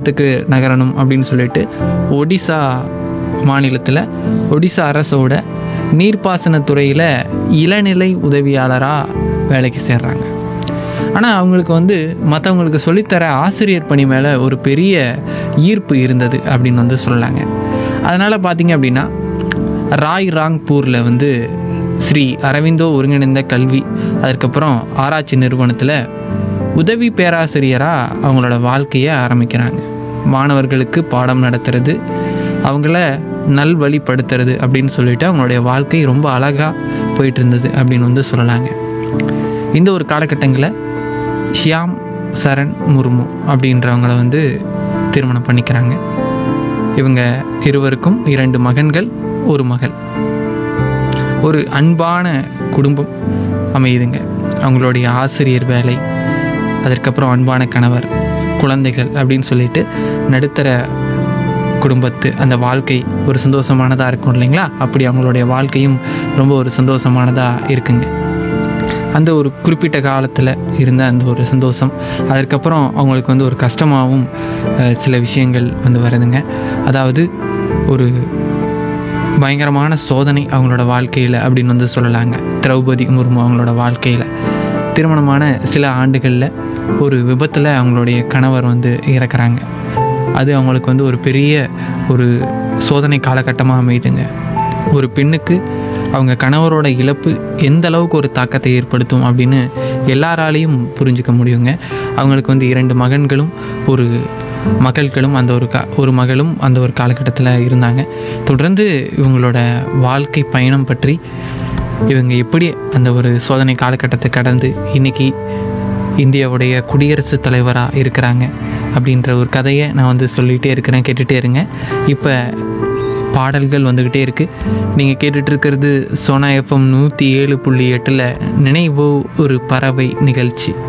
இடத்துக்கு நகரணும் அப்படின்னு சொல்லிட்டு ஒடிசா மாநிலத்தில் ஒடிசா அரசோட நீர்ப்பாசனத்துறையில் இளநிலை உதவியாளராக வேலைக்கு சேர்றாங்க ஆனால் அவங்களுக்கு வந்து மற்றவங்களுக்கு சொல்லித்தர ஆசிரியர் பணி மேலே ஒரு பெரிய ஈர்ப்பு இருந்தது அப்படின்னு வந்து சொல்லலாங்க அதனால் பார்த்தீங்க அப்படின்னா ராய் ராங்பூரில் வந்து ஸ்ரீ அரவிந்தோ ஒருங்கிணைந்த கல்வி அதுக்கப்புறம் ஆராய்ச்சி நிறுவனத்தில் உதவி பேராசிரியராக அவங்களோட வாழ்க்கையை ஆரம்பிக்கிறாங்க மாணவர்களுக்கு பாடம் நடத்துறது அவங்கள நல்வழிப்படுத்துறது அப்படின்னு சொல்லிட்டு அவங்களுடைய வாழ்க்கை ரொம்ப அழகாக போயிட்டு இருந்தது அப்படின்னு வந்து சொல்லலாங்க இந்த ஒரு காலகட்டங்களில் ஷியாம் சரண் முர்மு அப்படின்றவங்கள வந்து திருமணம் பண்ணிக்கிறாங்க இவங்க இருவருக்கும் இரண்டு மகன்கள் ஒரு மகள் ஒரு அன்பான குடும்பம் அமையுதுங்க அவங்களுடைய ஆசிரியர் வேலை அதற்கப்புறம் அன்பான கணவர் குழந்தைகள் அப்படின்னு சொல்லிட்டு நடுத்தர குடும்பத்து அந்த வாழ்க்கை ஒரு சந்தோஷமானதாக இருக்கும் இல்லைங்களா அப்படி அவங்களுடைய வாழ்க்கையும் ரொம்ப ஒரு சந்தோஷமானதாக இருக்குங்க அந்த ஒரு குறிப்பிட்ட காலத்தில் இருந்த அந்த ஒரு சந்தோஷம் அதற்கப்புறம் அவங்களுக்கு வந்து ஒரு கஷ்டமாகவும் அஹ், சில விஷயங்கள் வந்து வருதுங்க அதாவது ஒரு பயங்கரமான சோதனை அவங்களோட வாழ்க்கையில் அப்படின்னு வந்து சொல்லலாங்க திரௌபதி முர்மு அவங்களோட வாழ்க்கையில் திருமணமான சில ஆண்டுகளில் ஒரு விபத்தில் அவங்களுடைய கணவர் வந்து இறக்குறாங்க அது அவங்களுக்கு வந்து ஒரு பெரிய ஒரு சோதனை காலகட்டமாக அமையுதுங்க ஒரு பெண்ணுக்கு அவங்க கணவரோட இழப்பு எந்த அளவுக்கு ஒரு தாக்கத்தை ஏற்படுத்தும் அப்படின்னு எல்லாராலையும் புரிஞ்சுக்க முடியுங்க அவங்களுக்கு வந்து இரண்டு மகன்களும் ஒரு மகள்களும் அந்த ஒரு கா ஒரு மகளும் அந்த ஒரு காலகட்டத்தில் இருந்தாங்க தொடர்ந்து இவங்களோட வாழ்க்கை பயணம் பற்றி இவங்க எப்படி அந்த ஒரு சோதனை காலகட்டத்தை கடந்து இன்னைக்கு இந்தியாவுடைய குடியரசுத் தலைவராக இருக்கிறாங்க அப்படின்ற ஒரு கதையை நான் வந்து சொல்லிகிட்டே இருக்கிறேன் கேட்டுகிட்டே இருங்க இப்போ பாடல்கள் வந்துக்கிட்டே இருக்குது நீங்கள் கேட்டுட்டு இருக்கிறது சோனா எஃப்எம் நூற்றி ஏழு புள்ளி எட்டில் நினைவோ ஒரு பறவை நிகழ்ச்சி